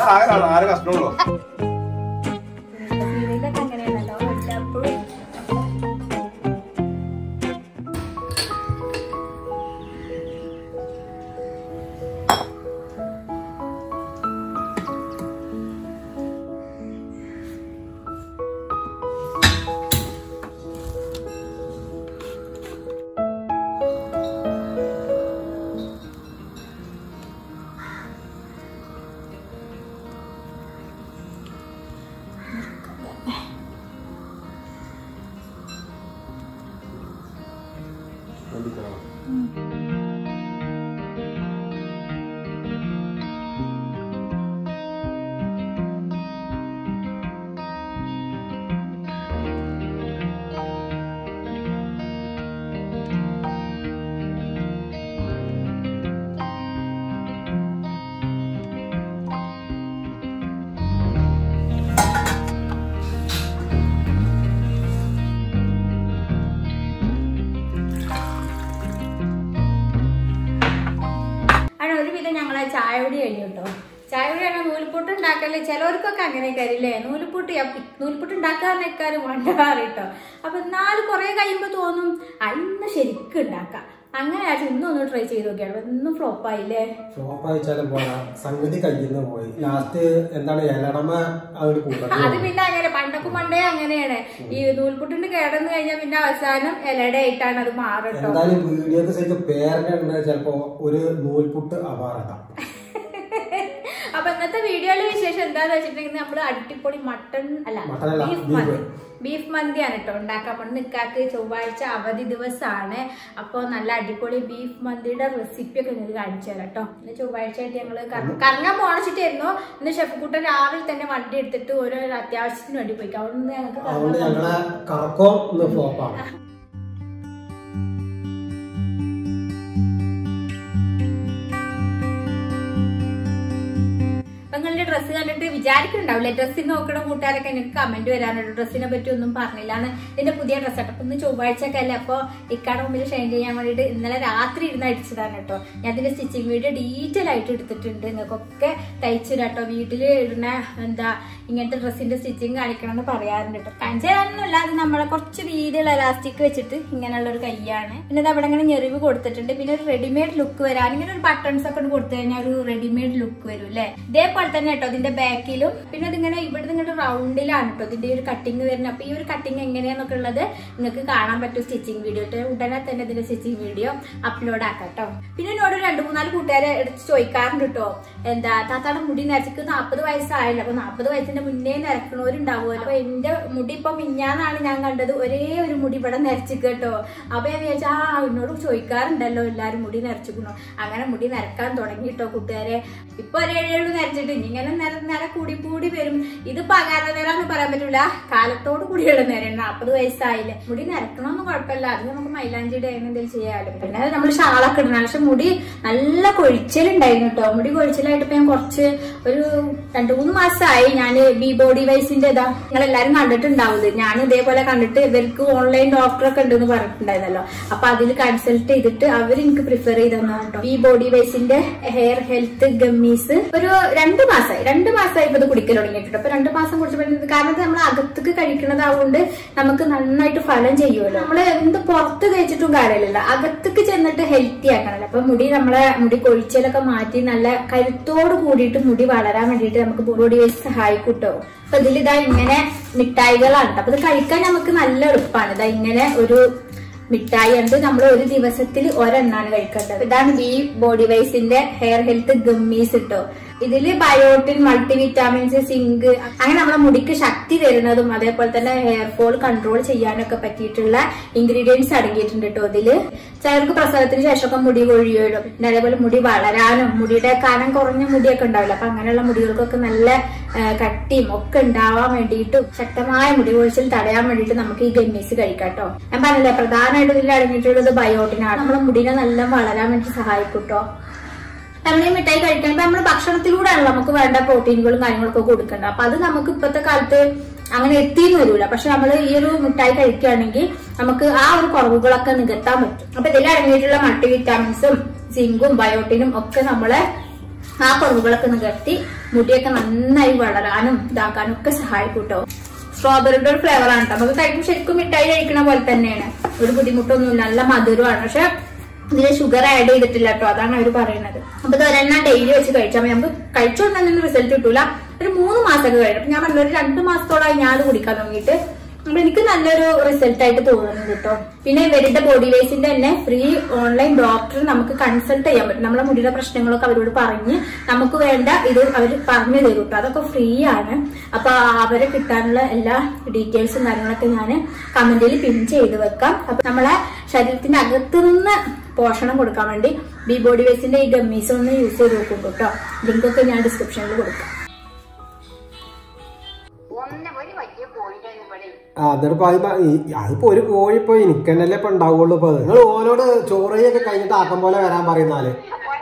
ആകെ ആറ് കഷ്ണമുള്ളൂ സീരിയലൊക്കെ അങ്ങനെയാണല്ലോ എല്ലാപ്പോഴും ആണ് ഒരുവിധം ഞങ്ങളെ ചായ കുടി കഴിഞ്ഞു കേട്ടോ ചായ കുടി കഴിഞ്ഞാൽ നൂൽപുട്ട് ഉണ്ടാക്കല് ചിലവർക്കൊക്കെ അങ്ങനെ കയറില്ലേ നൂൽപുട്ട് എപ്പ- നൂൽപുട്ട് ഉണ്ടാക്കാറിനേക്കാൾ വേണ്ടാറ് കേട്ടോ അപ്പൊ എന്നാലും കുറെ കഴിയുമ്പോ തോന്നും "ആ, ഇന്ന് ശരിക്കും ഉണ്ടാക്കാം അങ്ങനെ ആയിട്ട് ഇന്നും ഒന്ന് ട്രൈ ചെയ്ത് നോക്കിയാണ് അപ്പൊ ഇന്നും ഫ്ലോപ്പ് ആയില്ലേ ഷോപ്പ് അയച്ചാലും പോരാ സംഗതി കയ്യിൽ നിന്ന് പോയി ലാസ്റ്റ് എന്താണ് ഇലടമ അങ്ങോട്ട് അത് കൂട്ടണം പിന്നെ അങ്ങനെ പണ്ടൊക്കെ പണ്ടേ അങ്ങനെയാണ് ഈ നൂൽപുട്ടിന് കേടന്ന് കഴിഞ്ഞാൽ പിന്നെ അവസാനം ഇലയുടെ ആയിട്ടാണ് അത് മാറട്ടോ എന്തായാലും വീഡിയോക്ക് ശരിക്കും പേരനുണ്ട് ചിലപ്പോ ഒരു നൂൽപുട്ട് അപാരത അപ്പൊ ഇന്നത്തെ വീഡിയോയിലെ വിശേഷം എന്താന്ന് വെച്ചിട്ടുണ്ടെങ്കിൽ നമ്മള് അടിപൊളി മട്ടൺ അല്ല മട്ടനല്ല, ബീഫ് ബീഫ്. മന്തി ബീഫ് മന്തിയാണ് കേട്ടോ ഉണ്ടാക്കാൻ പോണത് നിക്കാക്ക് ചൊവ്വാഴ്ച അവധി ദിവസമാണ് അപ്പോൾ നല്ല അടിപൊളി ബീഫ് മന്തിയുടെ റെസിപ്പി ഒക്കെ നിങ്ങൾക്ക് കാണിച്ചു തരാം കേട്ടോ ഇന്ന് ചൊവ്വാഴ്ച ആയിട്ട് ഞങ്ങള് കറ- കറങ്ങാൻ പോണിച്ചിട്ടായിരുന്നു ഇന്ന് ഷെഫ് കൂട്ടൻ രാവിലെ തന്നെ വണ്ടി എടുത്തിട്ട് ഓരോ അത്യാവശ്യത്തിന് വേണ്ടി പോയി അവിടെ ഞങ്ങൾക്ക് അതുകൊണ്ട് കറങ്ങാൻ ഞങ്ങളെ കറക്കോ ഒന്ന് ഫ്ലോപ്പാണ് അപ്പൊ നിങ്ങളുടെ ഡ്രസ്സ് കണ്ടിട്ട് വിചാരിക്കുന്നുണ്ടാവില്ലേ ഡ്രസ്സിന് നോക്കണ കൂട്ടുകാരൊക്കെ എനിക്ക് കമന്റ് വരാനുണ്ട് ഡ്രസ്സിനെ പറ്റി ഒന്നും പറഞ്ഞില്ലാന്ന് ഇതിന്റെ പുതിയ ഡ്രസ്സ് കേട്ടോ അപ്പൊ ഇന്ന് ചൊവ്വാഴ്ച ഒക്കെ അല്ലേ അപ്പൊ ഇക്കാടെ മുമ്പിൽ ഷെയർ ചെയ്യാൻ വേണ്ടിയിട്ട് ഇന്നലെ രാത്രി ഇരുന്ന് അടിച്ചതാണ് കേട്ടോ ഞാൻ അതിന്റെ സ്റ്റിച്ചിങ് വീഡിയോ ഡീറ്റെയിൽ ആയിട്ട് എടുത്തിട്ടുണ്ട് നിങ്ങൾക്കൊക്കെ തയ്ച്ചു കേട്ടോ വീട്ടിൽ ഇടുന്ന എന്താ ഇങ്ങനത്തെ ഡ്രസ്സിന്റെ സ്റ്റിച്ചിങ് കാണിക്കണം എന്ന് പറയാറുണ്ട് കേട്ടോ കാണിച്ചു തരാനൊന്നുമില്ല അത് നമ്മളെ കുറച്ച് വീതിയുള്ള എലാസ്റ്റിക് വെച്ചിട്ട് ഇങ്ങനെയുള്ള ഒരു കൈയാണ് പിന്നെ ഇത് അവിടെ ഇങ്ങനെ ഞെറിവ് കൊടുത്തിട്ടുണ്ട് പിന്നെ ഒരു റെഡിമെയ്ഡ് ലുക്ക് വരാൻ ഇങ്ങനെ ഒരു ബട്ടൺസ് ഒക്കെ കൊടുത്തു കഴിഞ്ഞാൽ ഒരു റെഡിമെയ്ഡ് ലുക്ക് വരും അല്ലേ ഇതേപോലെ തന്നെ കേട്ടോ ഇതിന്റെ ബാക്കിലും പിന്നെ ഇതിങ്ങനെ ഇവിടുന്ന് ഇങ്ങോട്ട് റൗണ്ടിലാണ് കേട്ടോ ഇതിന്റെ ഒരു കട്ടിങ് വരുന്നത് അപ്പൊ ഈ ഒരു കട്ടിങ് എങ്ങനെയാന്നൊക്കെ ഉള്ളത് നിങ്ങൾക്ക് കാണാൻ പറ്റും സ്റ്റിച്ചിങ് വീഡിയോ ഉടനെ തന്നെ ഇതിന്റെ സ്റ്റിച്ചിങ് വീഡിയോ അപ്ലോഡ് ആക്കാം കേട്ടോ പിന്നെ എന്നോട് രണ്ട് മൂന്നാല് കൂട്ടുകാരെ എടുത്ത് ചോദിക്കാറുണ്ട് കേട്ടോ എന്താ താത്താടെ മുടി നരച്ചിക്ക് നാൽപ്പത് വയസ്സായല്ലോ അപ്പൊ നാൽപ്പത് വയസ്സിന്റെ മുന്നേ നിരക്കണവരുണ്ടാവുമല്ലോ അപ്പൊ എന്റെ മുടി ഇപ്പൊ മിഞ്ഞാന്നാണ് ഞാൻ കണ്ടത് ഒരേ ഒരു മുടി ഇവിടെ നരച്ചിക്ക് കേട്ടോ അപ്പൊ ഞാൻ വിചാരിച്ചു ആ എന്നോട് ചോദിക്കാറുണ്ടല്ലോ എല്ലാരും മുടി നരച്ചിക്കണോ അങ്ങനെ മുടി നരക്കാൻ തുടങ്ങി കേട്ടോ കൂട്ടുകാരെ ഇപ്പൊ ഒരു ഏഴേഴ് നരച്ചിട്ട് ഇനി ഇങ്ങനെ നിര നിര കൂടി കൂടി വരും ഇത് പകാര നേരാന്ന് പറയാൻ പറ്റൂല കാലത്തോട് കൂടിയുള്ള നേരം നാൽപ്പത് വയസ്സായില്ലേ മുടി നരക്കണമെന്നും കുഴപ്പമില്ല അത് നമുക്ക് മൈലാഞ്ചിയുടെ അങ്ങനെ എന്തെങ്കിലും ചെയ്യാമല്ലോ പിന്നെ നമ്മൾ ഷാളൊക്കെ ഇടണം പക്ഷെ മുടി നല്ല കൊഴിച്ചിലുണ്ടായിരുന്നു കേട്ടോ മുടി കൊഴിച്ചിലായിട്ട് ഇപ്പൊ ഞാൻ കുറച്ച് ഒരു രണ്ടു മൂന്ന് മാസമായി ഞാൻ ബി ബോഡി വൈസിന്റെ ഇതാ നിങ്ങൾ എല്ലാരും കണ്ടിട്ടുണ്ടാവും ഞാൻ ഇതേപോലെ കണ്ടിട്ട് ഇവർക്ക് ഓൺലൈൻ ഡോക്ടറൊക്കെ ഉണ്ടെന്ന് പറഞ്ഞിട്ടുണ്ടായിരുന്നല്ലോ അപ്പൊ അതിൽ കൺസൾട്ട് ചെയ്തിട്ട് അവർ എനിക്ക് പ്രിഫർ ചെയ്ത് തന്നു കേട്ടോ ബി ബോഡി വൈസിന്റെ ഹെയർ ഹെൽത്ത് ഗമ്മീസ് ഒരു രണ്ട് മാസമായി രണ്ട് മാസമായി ഇപ്പൊ ഇത് കുടിക്കൽ തുടങ്ങിയിട്ടുണ്ട് അപ്പൊ രണ്ട് മാസം കുടിച്ചപ്പോൾ കാരണം ഇത് നമ്മൾ അകത്തേക്ക് കഴിക്കുന്നതാവുകൊണ്ട് നമുക്ക് നന്നായിട്ട് ഫലം ചെയ്യുമല്ലോ നമ്മള് എന്ത് പുറത്ത് തേച്ചിട്ടും കാര്യമില്ലല്ലോ അകത്തേക്ക് ചെന്നിട്ട് ഹെൽത്തി ആക്കണല്ലോ അപ്പൊ മുടി നമ്മളെ മുടി കൊഴിച്ചലൊക്കെ മാറ്റി നല്ല കരുത്തോട് കൂടിയിട്ട് മുടി വളരാൻ വേണ്ടിയിട്ട് നമുക്ക് ബോഡി വേസ്റ്റ് സഹായിക്കൂട്ടോ അപ്പൊ ഇതിൽ ഇതാ ഇങ്ങനെ മിഠായികളാണ് ട്ടോ. അപ്പൊ ഇത് കഴിക്കാൻ നമുക്ക് നല്ല എളുപ്പമാണ് ഇതാ ഇങ്ങനെ ഒരു മിഠായി ഉണ്ട് നമ്മൾ ഒരു ദിവസത്തിൽ ഒരെണ്ണാണ് കഴിക്കേണ്ടത് ഇതാണ് ബി ബോഡി വൈസിന്റെ ഹെയർ ഹെൽത്ത് ഗമ്മീസ് ഇട്ടോ ഇതില് ബയോട്ടിൻ മൾട്ടി വിറ്റാമിൻസ് സിങ്ക് അങ്ങനെ നമ്മളെ മുടിക്ക് ശക്തി തരുന്നതും അതേപോലെ തന്നെ ഹെയർ ഫോൾ കൺട്രോൾ ചെയ്യാനൊക്കെ പറ്റിയിട്ടുള്ള ഇൻഗ്രീഡിയൻസ് അടങ്ങിയിട്ടുണ്ട് കേട്ടോ ഇതില് ചിലർക്ക് പ്രസവത്തിന് ശേഷമൊക്കെ മുടി കൊഴിയുമല്ലോ പിന്നെ അതേപോലെ മുടി വളരാനും മുടിയുടെ കനം കുറഞ്ഞ മുടിയൊക്കെ ഉണ്ടാവില്ല അപ്പൊ അങ്ങനെയുള്ള മുടികൾക്കൊക്കെ നല്ല ആ, കട്ടിയും ഒക്കെ ഉണ്ടാവാൻ വേണ്ടിയിട്ടും ശക്തമായ മുടി കൊഴിച്ചിൽ തടയാൻ വേണ്ടിയിട്ട് നമുക്ക് ഈ ഗമ്മീസ് കഴിക്കാം കേട്ടോ ഞാൻ പറഞ്ഞില്ലേ പ്രധാനമായിട്ടും ഇതിൽ അടങ്ങിയിട്ടുള്ളത് ബയോട്ടിനാണ് നമ്മളെ മുടിനെ നല്ല വളരാൻ വേണ്ടി സഹായിക്കും കേട്ടോ നമ്മൾ ഈ മിഠായി കഴിക്കുമ്പോൾ നമ്മൾ ഭക്ഷണത്തിലൂടെയാണ് നമുക്ക് വേണ്ട പ്രോട്ടീനുകളും കാര്യങ്ങളൊക്കെ കൊടുക്കേണ്ടത് അപ്പൊ അത് നമുക്ക് ഇപ്പോഴത്തെ കാലത്ത് അങ്ങനെ എത്തിയെന്ന് വരില്ല പക്ഷെ നമ്മൾ ഈ ഒരു മിഠായി കഴിക്കുകയാണെങ്കിൽ നമുക്ക് ആ ഒരു കുറവുകളൊക്കെ നികത്താൻ പറ്റും അപ്പൊ ഇതിൽ അടങ്ങിയിട്ടുള്ള മൾട്ടി വിറ്റാമിൻസും സിങ്കും ബയോട്ടിനും ഒക്കെ നമ്മളെ ആ കുറവുകളൊക്കെ നികത്തി മുടിയൊക്കെ നന്നായി വളരാനും ഇതാക്കാനും ഒക്കെ സഹായിക്കും കേട്ടോ സ്ട്രോബെറിയുടെ ഒരു ഫ്ലേവർ ആണ് കേട്ടോ നമുക്ക് കഴിക്കും ശരിക്കും മിഠായി കഴിക്കണ പോലെ തന്നെയാണ് ഒരു ബുദ്ധിമുട്ടൊന്നുമില്ല നല്ല മധുരമാണ് പക്ഷെ ഇതില് ഷുഗർ ആഡ് ചെയ്തിട്ടില്ല കേട്ടോ അതാണ് അവർ പറയുന്നത് അപ്പൊ ഇത് ഒരെണ്ണം ഡെയിലി വെച്ച് കഴിച്ചാൽ മതി നമുക്ക് കഴിച്ചോണ്ടൊന്നും റിസൾട്ട് കിട്ടൂല ഒരു മൂന്ന് മാസമൊക്കെ കഴിഞ്ഞു അപ്പൊ ഞാൻ പറഞ്ഞ ഒരു രണ്ട് മാസത്തോളമായി ഞാൻ അത് കുടിക്കാൻ തുടങ്ങിയിട്ട് അപ്പൊ എനിക്ക് നല്ലൊരു റിസൾട്ട് ആയിട്ട് തോന്നുന്നു കേട്ടോ പിന്നെ ഇവരുടെ ബോഡി വേസിന്റെ തന്നെ ഫ്രീ ഓൺലൈൻ ഡോക്ടർ നമുക്ക് കൺസൾട്ട് ചെയ്യാൻ പറ്റും നമ്മളെ മുടിയുടെ പ്രശ്നങ്ങളൊക്കെ അവരോട് പറഞ്ഞ് നമുക്ക് വേണ്ട ഇത് അവർ പറഞ്ഞു തരും കേട്ടോ അതൊക്കെ ഫ്രീ ആണ് അപ്പൊ അവരെ കിട്ടാനുള്ള എല്ലാ ഡീറ്റെയിൽസും കാര്യങ്ങളൊക്കെ ഞാൻ കമന്റിൽ പിൻ ചെയ്ത് വെക്കാം അപ്പൊ നമ്മളെ ശരീരത്തിന്റെ അകത്ത് നിന്ന് പോഷണം കൊടുക്കാൻ വേണ്ടി ബി ബോഡി വേസിന്റെ ഈ ഗമ്മീസ് ഒന്ന് യൂസ് ചെയ്ത് നോക്കും കേട്ടോ ലിങ്ക് ഒക്കെ ഞാൻ ഡിസ്ക്രിപ്ഷനിൽ കൊടുക്കാം ആ എന്നിട്ട് ഇപ്പൊ അതിപ്പോ ഈ- അതിപ്പോ ഒരു കോഴി ഇപ്പൊ എനിക്ക് തന്നെയല്ലേ ഇപ്പൊ ഉണ്ടാവുള്ളൂ ഇപ്പൊ നിങ്ങൾ ഓനോട് ചോറയൊക്കെ കഴിഞ്ഞിട്ട് ആക്കം പോലെ വരാൻ പറയുന്നാല്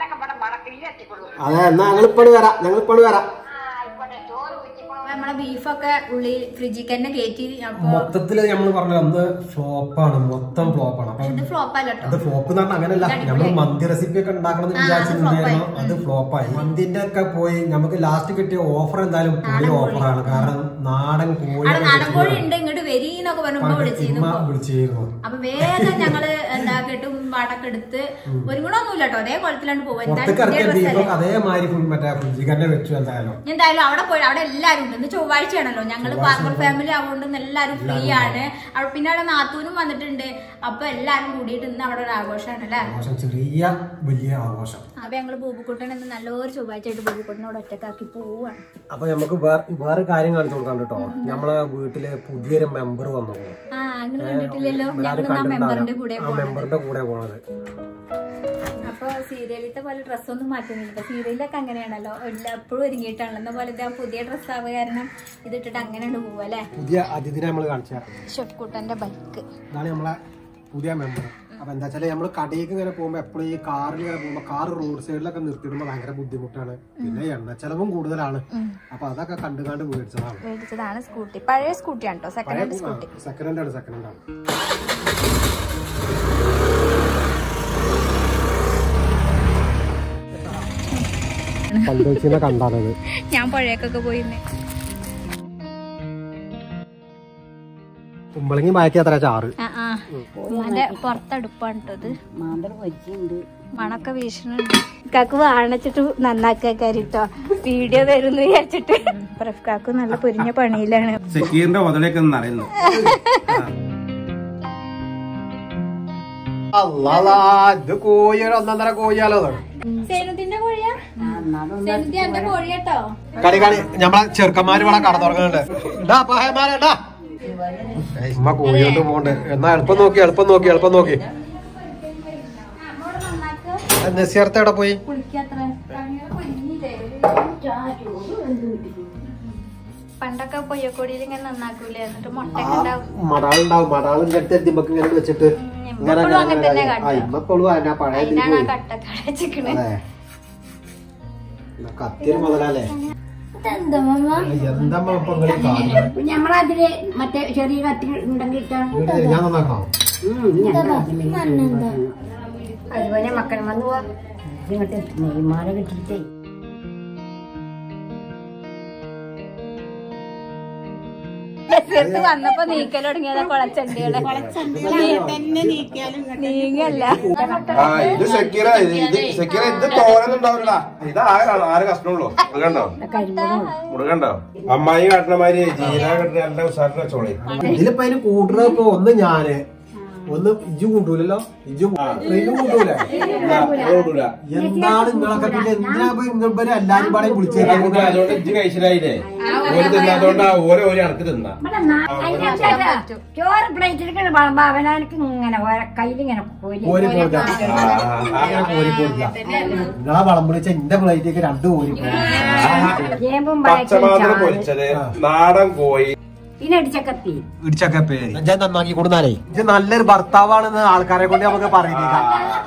അതെ എന്നാ ഞങ്ങൾ ഇപ്പോഴും വരാം ഞങ്ങൾ ഇപ്പോഴും വരാം നമ്മളെ ബീഫൊക്കെ ഉള്ളിൽ ഫ്രിഡ്ജിൽ തന്നെ കയറ്റി അപ്പൊ മൊത്തത്തില് നമ്മൾ പറഞ്ഞ അന്ന് ഫ്ലോപ്പാണ് മൊത്തം ഫ്ലോപ്പാണ് അപ്പൊ ഇത് ഫ്ലോപ്പ് അല്ല കേട്ടോ അത് ഫ്ലോപ്പ് എന്ന് പറഞ്ഞാൽ അങ്ങനെയല്ല നമ്മൾ മന്തി റെസിപ്പി ഒക്കെ ഉണ്ടാക്കണം എന്ന് വിചാരിച്ചിട്ടുണ്ടായിരുന്നു അത് ഫ്ലോപ്പായി മന്തിന്റെ ഒക്കെ പോയി നമുക്ക് ലാസ്റ്റ് കിട്ടിയ ഓഫർ എന്തായാലും പുതിയ ഓഫറാണ് കാരണം നാടൻ കോഴി അവിടെ നാടൻ കോഴി ഉണ്ട് ഇങ്ങോട്ട് വരീന്നൊക്കെ പറഞ്ഞപ്പോ വിളിച്ചിരുന്നു ഉമ്മ വിളിച്ചിരുന്നു അപ്പൊ വേഗം ഞങ്ങള് എന്താ കെട്ടും പാടൊക്കെ എടുത്ത് ഒരു ഗുണമൊന്നുമില്ല കേട്ടോ അതേ കുളത്തിലാണ് പോകും പുറത്തേക്ക് ഇറക്കിയ എന്തായാലും ബീഫൊക്കെ അതേമാതിരി ഫുൾ മറ്റേ ഫ്രിഡ്ജിൽ തന്നെ വെച്ചു എന്തായാലും എന്തായാലും അവിടെ പോയി അവിടെ എല്ലാരും ഉണ്ട് ഇന്ന് ചൊവ്വാഴ്ചയാണല്ലോ ഞങ്ങള് പാർമർ ഫാമിലി ആവുകൊണ്ട് ഇന്ന് എല്ലാരും ഫ്രീ ആണ് അവിടെ പിന്നെ അവിടെ നാത്തൂനും വന്നിട്ടുണ്ട് അപ്പൊ എല്ലാരും കൂടിയിട്ട് ഇന്ന് അവിടെ ഒരു ആഘോഷമാണ് അല്ലേ ആഘോഷം ചെറിയ വലിയ ആഘോഷം അപ്പൊ ഞങ്ങള് ബൂബുക്കുട്ടൻ ഇന്ന് നല്ലൊരു ചൊവ്വാഴ്ചയായിട്ട് ബൂബുക്കുട്ടനോട് ഒറ്റക്കാക്കി പോവാണ് അപ്പൊ നമുക്ക് വേറെ വേറെ കാര്യം കാണിച്ചു കൊടുക്കാൻ കേട്ടോ നമ്മളെ വീട്ടില് പുതിയൊരു മെമ്പർ വന്നു ആ അങ്ങനെ കണ്ടിട്ടില്ലല്ലോ എല്ലാവരും ഞങ്ങൾ ആ മെമ്പറിന്റെ കൂടെ ആ മെമ്പറിന്റെ കൂടെ പോണത് അപ്പൊ സീരിയലിത്തെ പോലെ ഡ്രസ്സൊന്നും മാറ്റുന്നില്ല സീരിയലൊക്കെ അങ്ങനെയാണല്ലോ എല്ലാ എപ്പോഴും ഒരുങ്ങിയിട്ടാണല്ലോ എന്ന പോലെ ഇത് ആ പുതിയ ഡ്രസ്സ് ആവുക കാരണം ഇതിട്ടിട്ട് അങ്ങനെയാണ് പോവുക അല്ലെ പുതിയ അതിഥിനെ നമ്മൾ കാണിച്ച ഷെഫ്കുട്ടന്റെ ബൈക്ക് ഇതാണ് നമ്മളെ പുതിയ മെമ്പർ അപ്പൊ എന്താ വെച്ചാല് നമ്മള് കടയിലേക്ക് ഇങ്ങനെ പോകുമ്പോ എപ്പോഴും ഈ കാറിൽ ഇങ്ങനെ പോകുമ്പോ കാർ റോഡ് സൈഡിലൊക്കെ നിർത്തിയിടുമ്പോ ഭയങ്കര ബുദ്ധിമുട്ടാണ് പിന്നെ എണ്ണ ചെലവും കൂടുതലാണ് അപ്പൊ അതൊക്കെ കണ്ടു കണ്ട് മേടിച്ചതാണ് മേടിച്ചതാണ് സ്കൂട്ടി പഴയ സ്കൂട്ടിയാണ് കേട്ടോ second hand scooty second hand ആണ് സെക്കൻഡ് ഹാൻഡ് ആണ് പന്തോച്ചിനെ കണ്ടാണത് ഞാൻ പഴയക്കൊക്കെ പോയിന്ന് കുമ്പളങ്ങി മാറ്റി അത്ര ചാറ് ആ ആ അതിന്റെ പുറത്തടുപ്പാണ് കേട്ടത് മാന്തൽ പൊരിച്ചുണ്ട് മണൊക്കെ വീശുന്നുണ്ട് കാക്ക് വാണച്ചിട്ട് നന്നാക്കാരിട്ടോ വീഡിയോ തരുന്നു വിചാരിച്ചിട്ട് പ്രഫ്കാക്ക് നല്ല പൊരിഞ്ഞ പണിയിലാണ് സെക്കീറിന്റെ മുതലേക്ക് ഒന്ന് അറിയുന്നു അല്ലാ ഇത് കോഴി ഒരു ഒന്നൊന്നര കോഴിയാലോ അത്. സേനുദ്ദീന്റെ കോഴിയാ സേനുദ്ദീൻ എന്റെ കോഴിയാട്ടോ കടി കടി നമ്മളെ ചെറുക്കന്മാര് ഇവിടെ കട തുറക്കുന്നുണ്ട് ഇടാ പഹയന്മാരെ ഇടാ ഉമ്മ കോഴിയോട്ട് പോണ്ട് എന്നാ എളുപ്പം നോക്കി എളുപ്പം നോക്കി എളുപ്പം നോക്കി നസീർത്ത് എവിടെ പോയി പണ്ടൊക്കെ പൊയ്യക്കൊടിയിൽ ഇങ്ങനെ നന്നാക്കൂലേ എന്നിട്ട് മുട്ട ആ മടാളുണ്ടാവും മടാളിന്റെ അടുത്ത് എത്തിമ്പക്ക് ഇങ്ങനെ വെച്ചിട്ട് ഇങ്ങനെ ഇമ്മപ്പോഴും അങ്ങനെ തന്നെ ആ കാട്ടുക. ഇമ്മപ്പോഴും അതിനാ പഴയ ഇതിൽ അതിനാണ് ആ പോയി കട്ടക്കട വെച്ചിക്കണ് അതെ കത്തിയൊരു മുതലല്ലേ എന്താ മമ്മ എന്താ ഇപ്പൊ നിങ്ങളീ കാണുന്നത്? ഞമ്മളതില് മറ്റേ ചെറിയ കത്തി ഉണ്ടെങ്കിൽ ഇട്ടാ വീട് ഞാൻ നന്നാക്കാം അതുപോലെ മക്കൾ വന്നു പോവാ ഇങ്ങോട്ട് നെയ്മാല കിട്ടിയിട്ടേ ഡെസേർട്ട് വന്നപ്പോ നീക്കൽ തുടങ്ങിയതാ കൊളച്ചണ്ടികളെ നീങ്ങല്ല ആ ഇത് സെക്കീറ ഇത് ഇത് സെക്കീറ ഇത് തോരന്നുണ്ടാവില്ല ഇത് ആകെ ആറ് കഷ്ണമുള്ളൂ മുറുകണ്ടോ മുറുകണ്ടോ അമ്മായി കാട്ടണമാതിരി ജീരക കെട്ടി നല്ല ഉസാറിന് വെച്ചോളി ഇതിലിപ്പോ അതിന് കൂട്ടുന്നത് ഇപ്പൊ ഒന്ന് ഞാന് ഒന്ന് ഇജ്ജു കൂട്ടൂലല്ലോ ഇജ്ജു ഇജ്ജു കൂട്ടൂല ഓടൂല എന്താണ് നിങ്ങളൊക്കെ പിന്നെ എന്തിനാ ഇപ്പൊ ഇങ്ങനെ എല്ലാരും പാടെ വിളിച്ചത് അതുകൊണ്ട് ഇജ്ജ് കഴിച്ചില്ലായില്ലേ ഓര് തിന്നാത്തോണ്ട് ആ ഓരോ ഓരോ അണക്ക് തിന്നാ ചോറ് പ്ലേറ്റിലേക്ക് വളമ്പോ അവനാనికి ഇങ്ങനെ കയ്യിലിങ്ങനെ കോരി കോരി കൊടുക്കാം അങ്ങനെ കോരി കൊടുക്കാം നിങ്ങളെ വളം വിളിച്ച എന്റെ പ്ലേറ്റേക്ക് രണ്ട് കോരി കൊടുക്കാം. ചേമ്പും പച്ചമാത്രം പൊരിച്ചത് നാടൻ കോഴി പിന്നെ ഇടിച്ചക്കത്തി ഇടിച്ചൊക്കെ പേര് ഞാൻ നന്നാക്കി കൊടുന്നാലേ ഇത് നല്ലൊരു ഭർത്താവാണെന്ന് ആൾക്കാരെ കൊണ്ട് നമുക്ക് പറയുന്നില്ല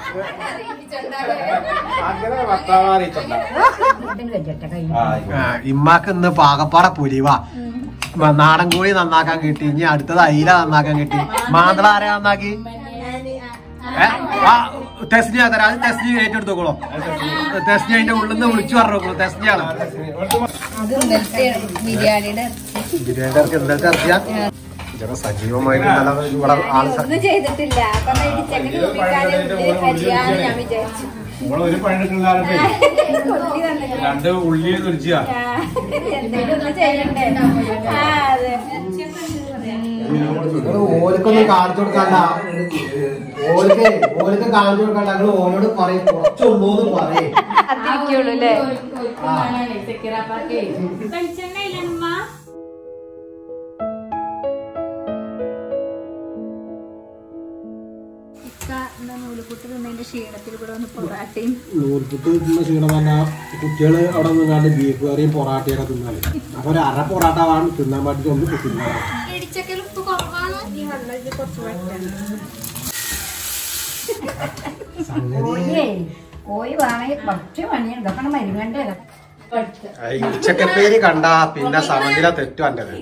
അങ്ങനെ ഭർത്താവാറിയിട്ടുണ്ട് ഇതിൽ വെച്ചിട്ട് കൈ ഇമ്മാക്ക് ഇന്ന് പാകപ്പാട പുലിവാ മ- നാടൻ കോഴി നന്നാക്കാൻ കിട്ടി ഇനി അടുത്തത് അയില നന്നാക്കാൻ കിട്ടി മാന്തള ആരാ നന്നാക്കി ഏ? ആ തെസ്നി തരാം അത് തെസ്നി ഏറ്റെടുത്തോളൂ തെസ്നി അതിന്റെ ഉള്ളിൽ നിന്ന് വിളിച്ചു പറഞ്ഞോളൂ തെസ്നിയാണ് അത് ഇന്നലത്തെ ബിരിയാണിയുടെ ബിരിയാണിക്ക് എന്താ അറിയാ ഇതൊക്കെ സജീവമായിട്ട് നല്ല ഇവിടെ ആള് സ- ഒന്നും ചെയ്തിട്ടില്ല അപ്പൊ എന്നാ ഇടിച്ചെങ്കിൽ കുപ്പിക്കാരെ ഉള്ളിൽ കരിയാന്ന് ഞാൻ വിചാരിച്ചു നമ്മള് ഒരു പണിയെടുക്കുന്നില്ലാതെ കൊത്തി വന്നിട്ട് രണ്ട് ഉള്ളി തുരിച്ചാ എന്തെങ്കിലും ഒന്ന് ചെയ്യണ്ടേ ആ അതെ നിങ്ങള് ഓലിക്കൊന്നും കാണിച്ചു കൊടുക്കണ്ട ഓലിക്ക് ഓലിക്ക് കാണിച്ചു കൊടുക്കണ്ട നിങ്ങൾ ഓനോട് പറയും കുറച്ചുള്ളൂന്ന് പറയും അതിരിക്കുള്ളൂ അല്ലേ നൂലുപുട്ട് തിന്നതിന്റെ ക്ഷീണത്തിൽ ഇവിടെ വന്ന് പൊറാട്ടയും നൂൽപുട്ട് തിന്ന ക്ഷീണം പറഞ്ഞാൽ കുട്ടികള് അവിടെ നിന്നാണ്ട് ബീഫ് കറിയും പൊറാട്ടയൊക്കെ തിന്നാല് അപ്പൊ ഒരു അര പൊറാട്ട വാങ്ങി തിന്നാൻ വേണ്ടിട്ട് ഒന്ന് തിന്നാണ് ഇടിച്ചക്കൽ ഉപ്പ് കുറവാണ് ഈ വെള്ളം ഇത് കുറച്ച് വെട്ടാണ് കോഴിയേ കോഴി വാങ്ങി കുറച്ച് പണിയുണ്ട് ഇതൊക്കെ മരുങ്ങണ്ടേ ഉച്ചക്കപ്പേരി കണ്ട പിന്നെ സമനില തെറ്റു എന്റത്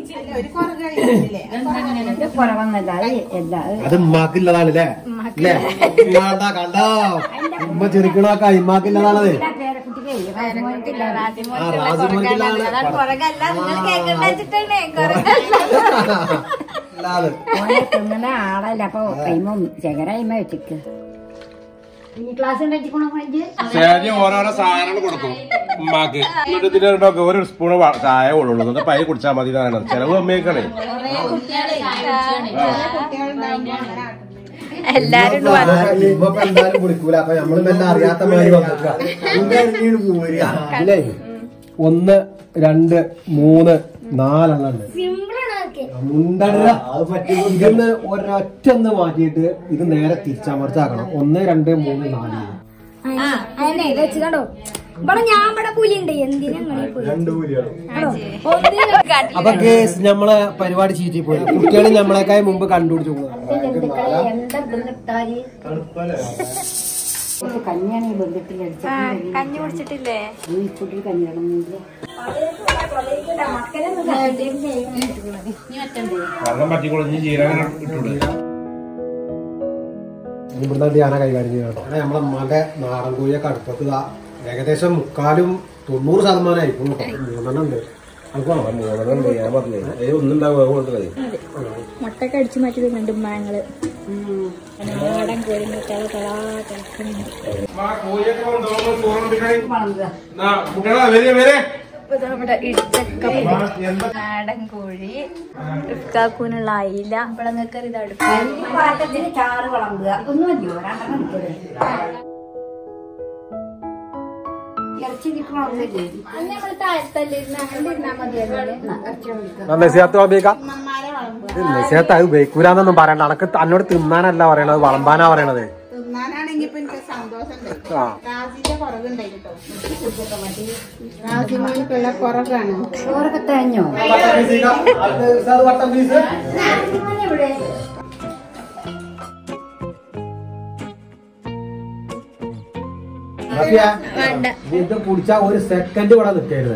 ഇത് കുറവൊന്നല്ല അത് എല്ലാ അത് ഉമ്മാക്കില്ലതാണ് അല്ലേ അല്ലേ കണ്ട കണ്ടോ ഉമ്മ ചെറുക്കണൊക്കെ ഇമ്മാക്കില്ലതാണത് പേരക്കുട്ടിക്ക് ആ രാജമോനിക്കുള്ളതാണ് കുറകല്ല നിങ്ങൾ കേൾക്കണ്ട വെച്ചിട്ടല്ലേ അല്ലാതെ ഓനെ തിന്നണ ആളല്ല അപ്പൊ കൈമ ചകരായ്മ വെച്ചിക്ക് ഈ ക്ലാസ് ഉണ്ടാക്കിക്കണോ ശരി ഓരോരോ സാധനങ്ങൾ കൊടുക്കും ഉമ്മാക്ക് എന്നിട്ട് ഇതിനൊക്കെ ഒരു സ്പൂൺ ചായ കൊള്ളുള്ളൂ എന്നിട്ട് പൈ കുടിച്ചാൽ മതി എന്നാണ് ചെലവ് അമ്മയ്ക്കാണേ എല്ലാരും ഇപ്പൊ എന്തായാലും കുടിക്കൂല അപ്പൊ നമ്മള് മെല്ലെ അറിയാത്ത മാതിരി വന്നിട്ടില്ല അതിലേ ഒന്ന് രണ്ട് മൂന്ന് നാലെണ്ണം ഉണ്ട് മുണ്ടല്ല ഇതിന്ന് ഒരൊറ്റ ഒന്ന് മാറ്റിയിട്ട് ഇത് നേരെ തിരിച്ചമർച്ചാക്കണം ഒന്ന് രണ്ട് മൂന്ന് നാല് അതന്നെ വെച്ചിട്ടോ ഇവിടെ ഞാൻ ഇവിടെ പുലിയുണ്ട് എന്തിനാ അപ്പൊ കേസ് നമ്മളെ പരിപാടി ചീറ്റി പോയി കുട്ടികൾ നമ്മളെക്കായി മുമ്പ് കണ്ടുപിടിച്ചു എന്താ ബന്ധുട്ടാല് കഞ്ഞിയാണ് ഈ ബന്ധത്തിൽ കഞ്ഞി കുടിച്ചിട്ടില്ലേ ഈ കുട്ടി കഞ്ഞി കിടന്നില്ല വെള്ളം പറ്റിക്കൊള്ളിഞ്ഞ് ജീരകം ഇട്ടുള്ളൂ ഇവിടുന്ന് ധ്യാന കൈകാര്യം ചെയ്യണം കേട്ടോ നമ്മളെ അമ്മന്റെ നാടൻ കോഴിയൊക്കെ അടുപ്പത്ത് ഇതാ ഏകദേശം മുക്കാലും തൊണ്ണൂറ് ശതമാനം ആയിരിക്കും കേട്ടോ മൂന്നെണ്ണം ഉണ്ട് അനക്കാണോ മൂന്നെണ്ണം ഞാൻ പറഞ്ഞേ ഏ ഒന്നുണ്ടാവും കൊണ്ടുള്ളത് മുട്ടൊക്കെ അടിച്ചു മാറ്റി തിന്നുണ്ട് ഉമ്മാങ്ങള് നാടൻ കോഴി മുട്ടാതെ കളാ കിടക്കുന്നുണ്ട് കുട്ടികളെ വരെ വരെ ഇപ്പൊ ഇവിടെ ഇടിച്ചക്ക നാടൻ കോഴി ഇഫ്കാക്കൂനുള്ള അയില അപ്പളങ്ങക്കറി ഇത് അടുപ്പ് പാട്ടത്തിന് ചാറ് വിളമ്പുക ഒന്നും മതിയോ രണ്ടെണ്ണം എടുത്തോളൂ. ഇറച്ചി കിട്ടണമെന്നില്ലേ നമ്മൾ താഴത്തല്ലിരുന്ന് അങ്ങനെ ഇരുന്നാ മതിയല്ലോ നസിഹത്ത് ഉപയോഗിക്കാം നസിഹത്ത് അത് ഉപയോഗിക്കൂലെന്നൊന്നും പറയണ്ട അനക്ക് എന്നോട് തിന്നാനല്ല പറയണത് വളമ്പാനാ പറയണത് തിന്നാനാണെങ്കിൽ ഇപ്പൊ എനിക്ക് സന്തോഷം ആ റാസിന്റെ കുറവുണ്ടായി കേട്ടോ റാസിമോനിക്കുള്ള കുറവാണ് ചോറൊക്കെ തേഞ്ഞോ ഇത് കുടിച്ചാ ഒരു സെക്കൻഡ് ഇവിടെ നിൽക്കരുത്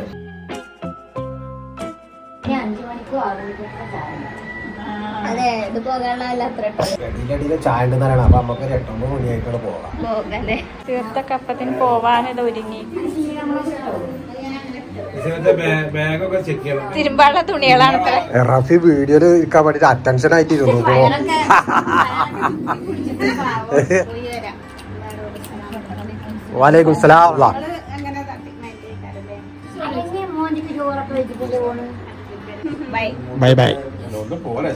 ഇനി അഞ്ചു മണിക്കോ ആറു മണിക്കൊക്കെ ചായ അതെ ഇത് പോകാനുള്ള അത്ര അടിയിലെ അടിയിലെ ചായ ഉണ്ടെന്ന് പറയണം അപ്പൊ നമുക്ക് ഒരു എട്ടൊമ്പത് മണിയായിട്ടാണ് പോകാം പോകല്ലേ തീർത്ത കപ്പത്തിന് പോവാനിത് ഒരുങ്ങി ബാഗൊക്കെ ചെക്ക് ചെയ്യണം തിരുമ്പാള്ള തുണികളാണ് ഇപ്പൊ. റഫി വീഡിയോയിൽ ഇരിക്കാൻ വേണ്ടിട്ട് അറ്റൻഷൻ ആയിട്ട് ഇരുന്നു വാലേക്കും സലാം അങ്ങനെ തട്ടി മാറ്റിയേക്കാരല്ലേ അല്ലെങ്കിൽ മോനിക്ക് ചോറൊക്കെ വെച്ചിട്ട് പോണ് ബൈ ബൈ ബൈ ഒന്ന് പോലെ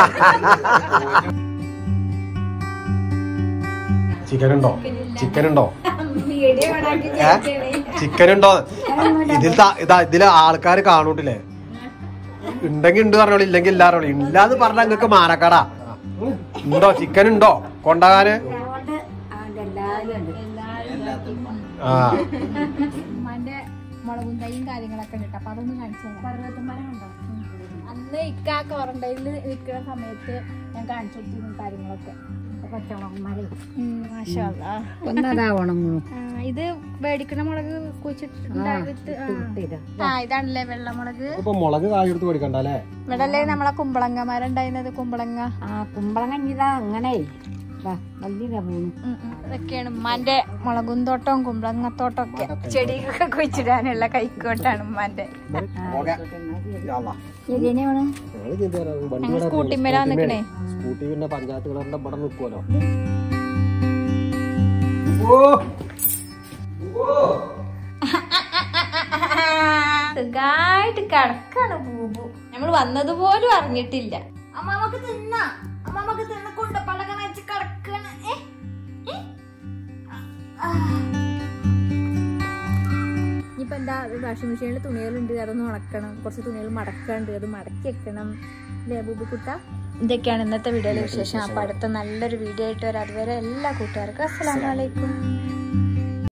ചിക്കൻ ഉണ്ടോ ചിക്കൻ ഉണ്ടോ വീഡിയോ ഓണാക്കി ചിക്കൻ ഉണ്ടോ ഇതിൽ ത- ഇതാ ഇതില് ആൾക്കാർ കാണൂട്ടില്ലേ ഉണ്ടെങ്കിൽ ഉണ്ട് പറഞ്ഞോളൂ ഇല്ലെങ്കിൽ ഇല്ല പറഞ്ഞോളൂ ഇല്ലാന്ന് പറഞ്ഞ നിങ്ങൾക്ക് മാനക്കടാ ഉണ്ടോ ചിക്കൻ ഉണ്ടോ കൊണ്ടാകാന് അതുകൊണ്ട് അവന്റെ എല്ലാവരും ഉണ്ട് ആ ഉമ്മാന്റെ മുളകും തൈയും കാര്യങ്ങളൊക്കെ ഉണ്ട് അപ്പൊ അതൊന്നും കാണിച്ചു പർവ്വതന്മാരം ഉണ്ടോ അന്ന് ഇക്ക ക്വാറന്റൈനിൽ നിൽക്കുന്ന സമയത്ത് ഞാൻ കാണിച്ചു കൊടുത്തിരുന്നു കാര്യങ്ങളൊക്കെ പച്ചമുളകുമാരെ മാഷാ ഒന്നതാ ഉണങ്ങും ഇത് മേടിക്കുന്ന മുളക് കുഴിച്ചിട്ടുണ്ടായിട്ട് ആ ഇതാണല്ലേ വെള്ളമുളക് ഇപ്പൊ മുളക് കായ എടുത്ത് പഠിക്കണ്ട അല്ലേ ഇവിടെ അല്ലേ നമ്മളെ കുമ്പളങ്ങ മരം ഉണ്ടായിരുന്നത് കുമ്പളങ്ങ ആ കുമ്പളങ്ങ ഇതാ അങ്ങനെ വലിയ പോണു ഉം ഉം. ഇതൊക്കെയാണ് ഉമ്മാന്റെ മുളകും തോട്ടവും കുമ്പളങ്ങത്തോട്ടം ഒക്കെ ചെടികളൊക്കെ കുഴിച്ചിടാനുള്ള കൈക്കോട്ടാണ് ഉമ്മാന്റെ ശരിയാണ് ഞങ്ങൾ സ്കൂട്ടിമേലാ നിക്കണേ സ്കൂട്ടി പിന്നെ പഞ്ചായത്ത് കളറിന്റെ ഇവിടെ നിൽക്കുമല്ലോ സുഖായിട്ട് കിടക്കാണ് ബൂബു നമ്മൾ വന്നത് പോലും അറിഞ്ഞിട്ടില്ല അമ്മാമക്ക് തിന്ന അമ്മാമക്ക് തിന്ന കൊണ്ടപ്പളക വെച്ച് കിടക്കാണ് ഏ? ഏ? ആ. ഇനിയിപ്പോ എന്താ വാഷിംഗ് മെഷീനിൽ തുണികളുണ്ട് അതൊന്ന് ഉണക്കണം കുറച്ച് തുണികൾ മടക്കാണ്ട് അത് മടക്കി വെക്കണം അല്ലേ ബൂബുക്കുട്ട ഇതൊക്കെയാണ് ഇന്നത്തെ വീഡിയോയിലെ വിശേഷം അപ്പൊ അടുത്ത നല്ലൊരു വീഡിയോ ആയിട്ട് വരാം അതുവരെ എല്ലാ കൂട്ടുകാർക്കും അസ്സലാമലൈക്കും